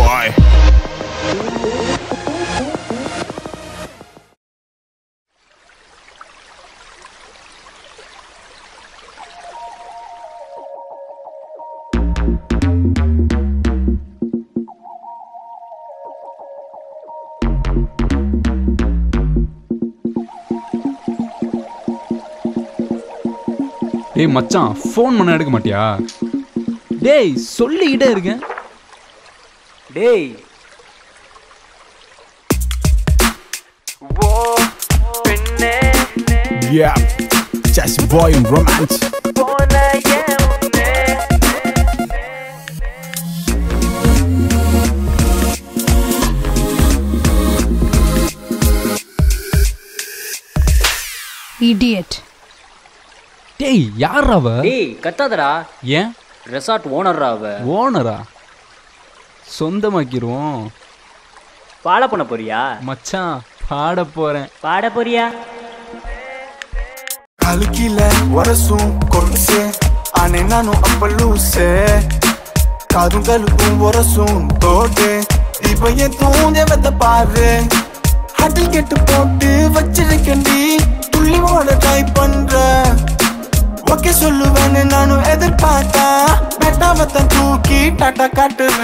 boy. டேய் மச்சான் phone பண்ண எடுக்க மாட்டியா டேய் சொல்லிக்கிட்டே இருக்கேன் டேய் Yeah, just boy in romance. Idiot டேய் யார் அவ டேய் கத்தாதடா ஏன் ரெசார்ட் ஓனர்ரா அவ ஓனரா சொந்தமாக்கிருவோம் பாட பண்ண போறியா மச்சான் பாட போறேன் பாட போறியா காலுக்கீழ உரசும் கொலுசு ஆனே நானும் அப்ப லூசு காதும் கழுக்கும் உரசும் தோடு இப்ப என் தூஞ்சவத பாரு ஹட்டில் கெட்டு போட்டு வச்சிருக்கேன்டி துள்ளி ஓட ட்ரை பண்ற ஓகே சொல்லுவேன்னு நானும் எதிர்பார்த்தா மெட்டாவத்தான் தூக்கி டாட்டா காட்டுற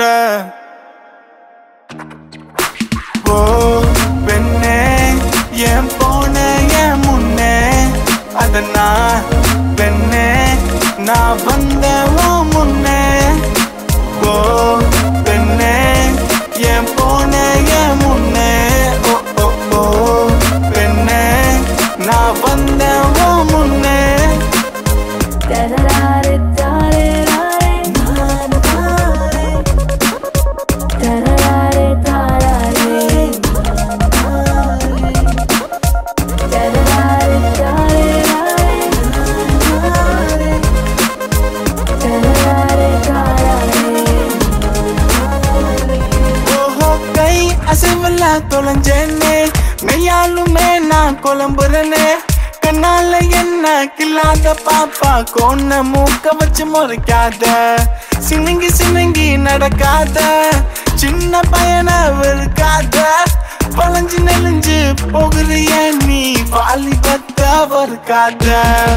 ஓ பெண்ணே என் போன என் முன்னே அத நான் பெண்ணே நான் வந்த உன் முன்னே ஓ பெண்ணே என் போன என் முன்னே ஓ ஓ ஓ பெண்ணே நான் வந்த உன் முன்னே ஓஹோ கை அசைவல்ல தொலைஞ்சேனே மெய்யாலுமே நான் குழம்புறனே கண்ணால என்ன கில்லாத பாப்பா கொன்ன மூக்க வச்சு முறைக்காத சினுங்கி சினுங்கி நடக்காத சின்ன பையன வெறுக்காத பழஞ்சு நெலிஞ்சு போகிறிய நீ வாலிபத்த வறுக்காத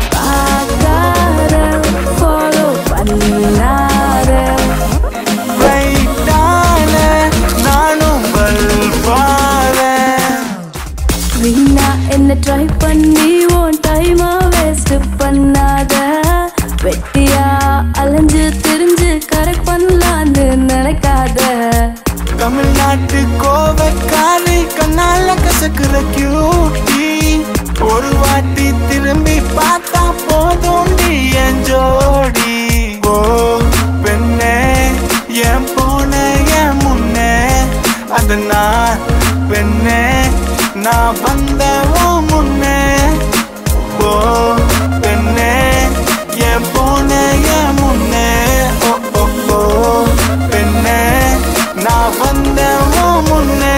ரைட்டான நானும் வல்வாரேன் வீணா என்ன ட்ரை பண்ணி உன் டைமா வேஸ்ட் பண்ணாத வெட்டியா அலைஞ்சு திரிஞ்சு கரெக்ட் பண்ணலான்னு நினைக்காத தமிழ்நாட்டு கோவக்காரி கண்ணால கசக்குற கியூட்டி ஒரு வாட்டி திரும்பி பார்த்தா போதும் என் ஜோடி ஓ பெண்ணே என் போன என் முன்னே அது நான் பெண்ணே நான் வந்த உன் முன்னே ஓ பெண்ணே என் போன என் முன்னே ஓ ஓ ஓ பெண்ணே நான் வந்த உன் முன்னே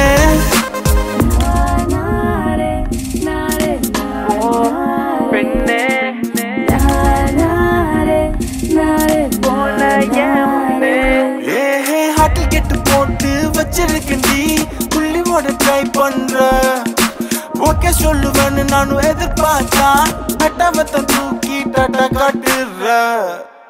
பெண்ணே ஏஹே ஹாட்டில் கெட்டு போட்டு வச்சிருக்கேன்டி புள்ளி ஓட ட்ரை பண்ற ஓகே சொல்லுவேன்னு நானும் எதிர்பார்த்தா மெட்டாவத்தை தூக்கி டாட்டா காட்டுற